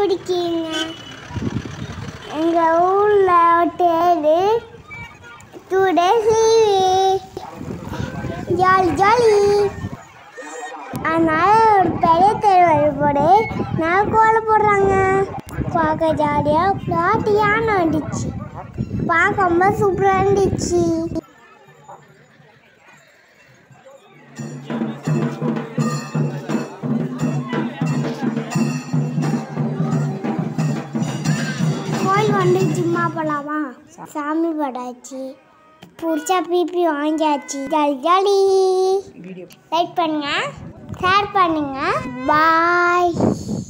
பிடிக்குங்க எங்கள் ஊரில் தேடு two days leave jolly jolly அதனால ஒரு பெரிய தேர் வழிபோடு நான் கோலம் போடுறாங்க பார்க்க ஜாலியாக பிளாட் யானை வந்துச்சு பார்க்க ரொம்ப சூப்பராக இருந்துச்சு கோயில் வந்து சும்மா போலாமா சாமி படாச்சு பிடிச்சா பிபி வாங்கியாச்சு ஜாலி ஜாலி லைக் பண்ணுங்க ஷேர் பண்ணுங்க பாய்